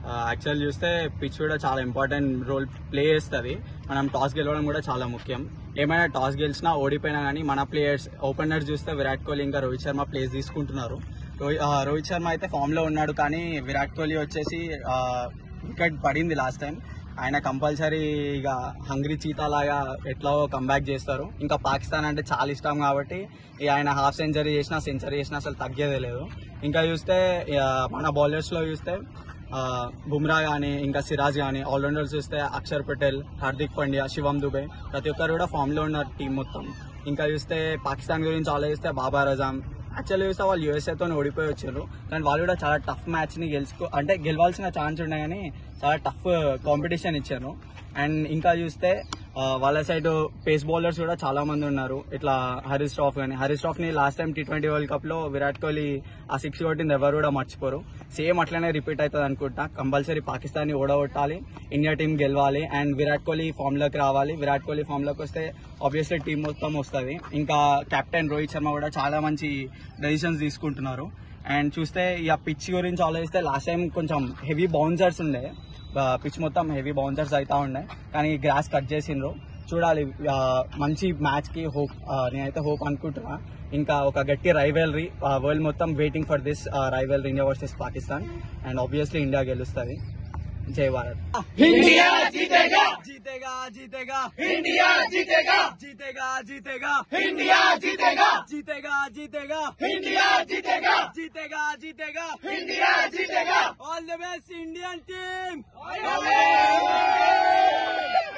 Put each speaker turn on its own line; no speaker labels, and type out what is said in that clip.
actual చూస్తే pitch కూడా చాలా ఇంపార్టెంట్ రోల్ ప్లే చేస్తుంది మనం టాస్ గెలవడం కూడా చాలా ముఖ్యం ఏమైనా టాస్ గెలిచినా ఓడిపోయినా కానీ మన ప్లేయర్స్ ఓపెనర్స్ చూస్తే విరాట్ కోహ్లీ ఇంకా రోహిత్ శర్మ ప్లేస్ తీసుకుంటున్నారు రోహి- ఆ, రోహిత్ శర్మ అయితే ఫామ్ లో ఉన్నాడు కానీ విరాట్ కోహ్లీ వచ్చేసి వికెట్ పడింది లాస్ట్ టైం ఆయన కంపల్సరీ ఇక హంగ్రీ చీతా లాగా ఎట్లా కంబ్యాక్ చేస్తారు ఇంకా పాకిస్తాన్ అంటే చాలా ఇష్టం కాబట్టి ఇక ఆయన హాఫ్ సెంచరీ చేసినా సెంచరీ చేసినా అసలు తగ్గేదే లేదు ఇంకా చూస్తే ఇక మన బౌలర్స్ లో చూస్తే ఆ, బుమ్రా గానీ ఇంకా సిరాజ్ గానీ ఆల్రౌండర్స్ చూస్తే అక్షర్ పటేల్ హార్దిక్ పాండ్యా శివం దుబే ప్రతి ఒక్కరు కూడా ఫామ్ లో ఉన్నారు టీం మొత్తం ఇంకా చూస్తే పాకిస్తాన్ గురించి ఆలోచిస్తే బాబా రజాం యాక్చువల్లీ చూస్తే వాళ్ళు USA తో ఓడిపోయి వచ్చారు కానీ వాళ్ళు కూడా చాలా టఫ్ మ్యాచ్ ని గెలుచుకో అంటే గెలవాల్సిన ఛాన్స్ ఉండే కానీ చాలా టఫ్ కాంపిటీషన్ ఇచ్చారు అండ్ ఇంకా చూస్తే ఆ, వాళ్ళ సైడ్ పేస్ బౌలర్స్ కూడా చాలా మంది ఉన్నారు ఇట్లా హరీష్ రాఫ్ కానీ హరీష్ రాఫ్ ని last time T twenty World Cup లో విరాట్ కోహ్లీ ఆ సిక్స్ కొట్టింది ఎవరు కూడా మర్చిపోరు సేమ్ అట్లనే రిపీట్ అవుతుంది అనుకుంటా కంపల్సరీ పాకిస్తాన్ ని ఓడగొట్టాలి ఇండియా టీం గెలవాలి అండ్ విరాట్ కోహ్లీ ఫామ్ లోకి రావాలి విరాట్ కోహ్లీ ఫామ్ లోకి వస్తే ఆబ్వియస్లీ టీం మొత్తం వస్తుంది ఇంకా కెప్టెన్ రోహిత్ శర్మ కూడా చాలా మంచి డెసిషన్స్ తీసుకుంటున్నారు అండ్ చూస్తే ఇక పిచ్ గురించి ఆలోచిస్తే లాస్ట్ టైం కొంచెం హెవీ బౌన్సర్స్ ఉండే పిచ్ మొత్తం హెవీ బౌన్సర్స్ అవుతా ఉండే కానీ గ్రాస్ కట్ చేసిండ్రు చూడాలి ఆ, మంచి మ్యాచ్ కి హోప్ నేనైతే హోప్ అనుకుంటున్నా ఇంకా ఒక గట్టి రైవెలరీ వరల్డ్ మొత్తం waiting for this rivalry India versus Pakistan and obviously India గెలుస్తుంది జై భారత్
इंडिया जीतेगा
జీతేగా జీతేగా
इंडिया जीतेगा
జీతేగా జీతేగా
इंडिया जीतेगा
జీతేగా జీతేగా
इंडिया जीतेगा
జీతేగా జీతేగా
इंडिया जीतेगा
all the best Indian team